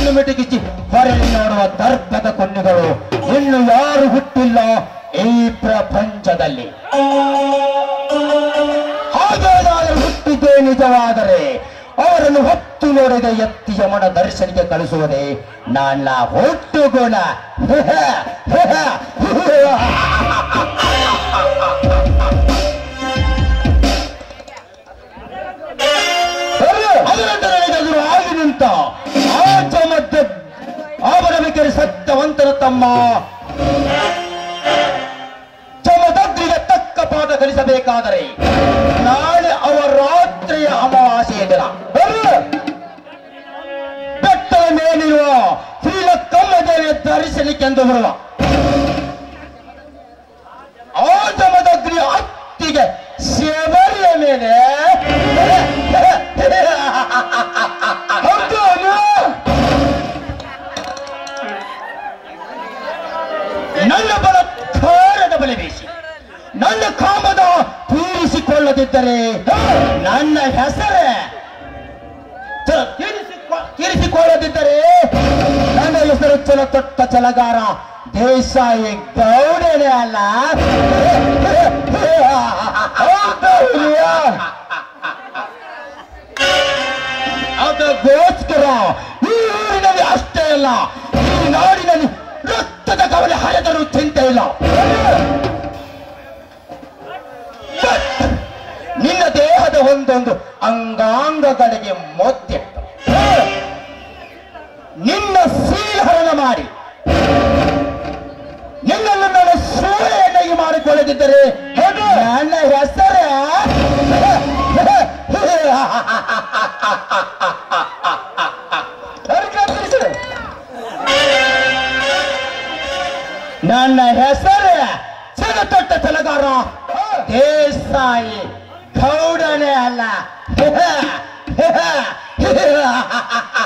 ಕಣ್ಣು ಮಿಟುಕಿಸಿ ಹೊರಗೆ ನೋಡುವ ದರ್ಪದ ಕಣ್ಣುಗಳು ಇನ್ನು ಯಾರು ಹುಟ್ಟಿಲ್ಲ ಈ ಪ್ರಪಂಚದಲ್ಲಿ ಹಾಗೇನಾದರೂ ಹುಟ್ಟಿದ್ದೇ ನಿಜವಾದರೆ ಅವರನ್ನು ಹೊತ್ತು ನೋಡಿದ ಎತ್ತಿ ಯಮನ ದರ್ಶನಕ್ಕೆ ಕಳಿಸುವುದೇ ನನ್ನ ಹುಟ್ಟು ಗುಣ ಅದರಂತೆ ನನಗೆದುರು ಆಗಿ ನಿಂತ ಆಚ ಮತ್ತೆ ಆವರವಿಕೆರೆ ಸತ್ಯವಂತನ ತಮ್ಮ ಚಮದಗ್ರಿಗೆ ತಕ್ಕ ಪಾಠ ಕಲಿಸಬೇಕಾದರೆ ನಾಳೆ ಅವರ ರಾತ್ರಿಯ ಅಮಾವಾಸ್ಯೆಯ ದಿನ ಬರು. ಬೆಟ್ಟದ ಮೇಲಿರುವ ಶ್ರೀಲಕ್ಕಮ್ಮ ದೇವಿಯ ದರ್ಶನಕ್ಕೆಂದು ಬರುವ ಆ ಜಮದಗ್ರಿಯ ಹತ್ತಿಗೆ ಶಬರಿಯ ಮೇಲೆ ಹೌದು ಅನು? ನನ್ನ ಬಲತ್ಕಾರದ ಬಲೆ ಬೀಸಿ ನನ್ನ ಕಾಮದ ತೀರಿಸಿಕೊಳ್ಳದಿದ್ದರೆ ನನ್ನ ಹೆಸರೇ ತ- ತೀರಿಸಿಕೊ- ತೀರಿಸಿಕೊಳ್ಳದಿದ್ದರೆ ನನ್ನ ಹೆಸರು ಚಲ ತೊಟ್ಟ ಚಲಗಾರ ದೇಸಾಯಿ ಗೌಡನೇ ಅಲ್ಲ ಹೌದಾ ಹುಲಿಯಾ? ಅದಕ್ಕೋಸ್ಕರ ಈ ಊರಿನಲ್ಲಿ ಅಷ್ಟೇ ಅಲ್ಲ ಈ ನಾಡಿನಲ್ಲಿ ರಕ್ತದ ಕವಲೆ ಹರಿದರೂ ಚಿಂತೆ ಇಲ್ಲ But ನಿನ್ನ ದೇಹದ ಒಂದೊಂದು ಅಂಗಾಂಗಗಳಿಗೆ ಮೊತ್ತಿಟ್ಟು ನಿನ್ನ ಶೀಲಹರಣ ಮಾಡಿ ನಿನ್ನನ್ನು ನಾನು ಸೂಳೆಯನ್ನಾಗಿ ಮಾಡಿಕೊಳ್ಳದಿದ್ದರೆ ನನ್ನ ಹೆಸರೇ ಕತ್ತರಿಸಿದೆ. ನನ್ನ ಹೆಸರು ಸಿಗತೊಟ್ಟ ತಲಗಾರ ದೇಸಾಯಿ ಗೌಡನೇ ಅಲ್ಲ